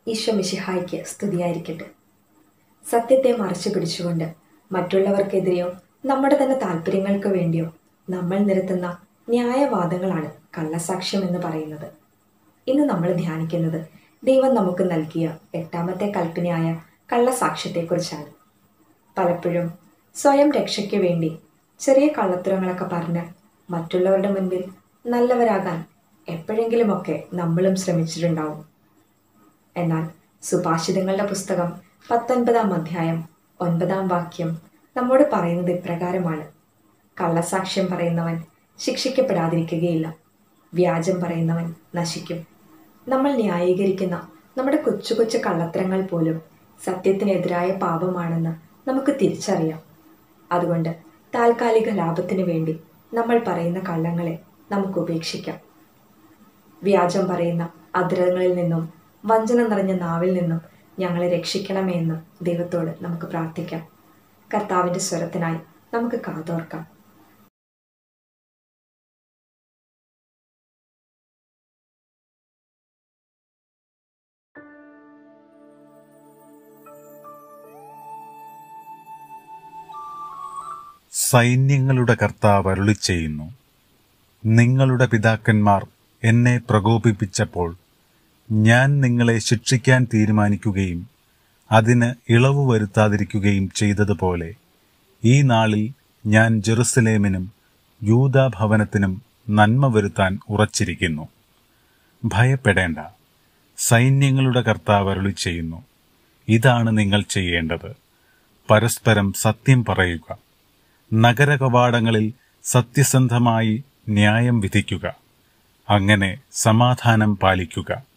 ഈശോ മിശിഹായ്ക്ക് സ്തുതിയായിരിക്കട്ടെ സത്യത്തെ മറച്ചു പിടിച്ചുകൊണ്ട് മറ്റുള്ളവർക്കെതിരെയോ നമ്മുടെ തന്നെ താല്പര്യങ്ങൾക്ക് വേണ്ടിയോ നമ്മൾ നിരത്തുന്ന ന്യായവാദങ്ങളാണ് കള്ളസാക്ഷ്യം എന്ന് പറയുന്നത് ഇന്ന് നമ്മൾ ധ്യാനിക്കുന്നത് ദൈവം നമുക്ക് നൽകിയ എട്ടാമത്തെ കൽപ്പനയായ കള്ളസാക്ഷ്യത്തെക്കുറിച്ചാണ് പലപ്പോഴും സ്വയം രക്ഷയ്ക്ക് വേണ്ടി ചെറിയ കള്ളത്തരങ്ങളൊക്കെ പറഞ്ഞ് മറ്റുള്ളവരുടെ മുൻപിൽ നല്ലവരാകാൻ എപ്പോഴെങ്കിലുമൊക്കെ നമ്മളും ശ്രമിച്ചിട്ടുണ്ടാവും എന്നാൽ സുഭാഷിതങ്ങളുടെ പുസ്തകം പത്തൊൻപതാം അധ്യായം ഒൻപതാം വാക്യം നമ്മോട് പറയുന്നത് ഇപ്രകാരമാണ് കള്ളസാക്ഷ്യം പറയുന്നവൻ ശിക്ഷിക്കപ്പെടാതിരിക്കുകയില്ല വ്യാജം പറയുന്നവൻ നശിക്കും നമ്മൾ ന്യായീകരിക്കുന്ന നമ്മുടെ കൊച്ചു കൊച്ചു കള്ളത്തരങ്ങൾ പോലും സത്യത്തിനെതിരായ പാപമാണെന്ന് നമുക്ക് തിരിച്ചറിയാം അതുകൊണ്ട് താൽക്കാലിക ലാഭത്തിന് വേണ്ടി നമ്മൾ പറയുന്ന കള്ളങ്ങളെ നമുക്ക് ഉപേക്ഷിക്കാം വ്യാജം പറയുന്ന അധരങ്ങളിൽ നിന്നും വഞ്ചന നിറഞ്ഞ നാവിൽ നിന്നും ഞങ്ങളെ രക്ഷിക്കണമേ എന്ന് ദൈവത്തോട് നമുക്ക് പ്രാർത്ഥിക്കാം കർത്താവിൻ്റെ സ്വരത്തിനായി നമുക്ക് കാതോർക്കാം സൈന്യങ്ങളുടെ കർത്താവ് അരുളി ചെയ്യുന്നു നിങ്ങളുടെ പിതാക്കന്മാർ എന്നെ പ്രകോപിപ്പിച്ചപ്പോൾ ഞാൻ നിങ്ങളെ ശിക്ഷിക്കാൻ തീരുമാനിക്കുകയും അതിന് ഇളവ് വരുത്താതിരിക്കുകയും ചെയ്തതുപോലെ ഈ നാളിൽ ഞാൻ ജെറുസലേമിനും യൂതാഭവനത്തിനും നന്മ വരുത്താൻ ഉറച്ചിരിക്കുന്നു ഭയപ്പെടേണ്ട സൈന്യങ്ങളുടെ കർത്താവ് അരുളി ചെയ്യുന്നു ഇതാണ് നിങ്ങൾ ചെയ്യേണ്ടത് പരസ്പരം സത്യം പറയുക നഗരകവാടങ്ങളിൽ സത്യസന്ധമായി ന്യായം വിധിക്കുക അങ്ങനെ സമാധാനം പാലിക്കുക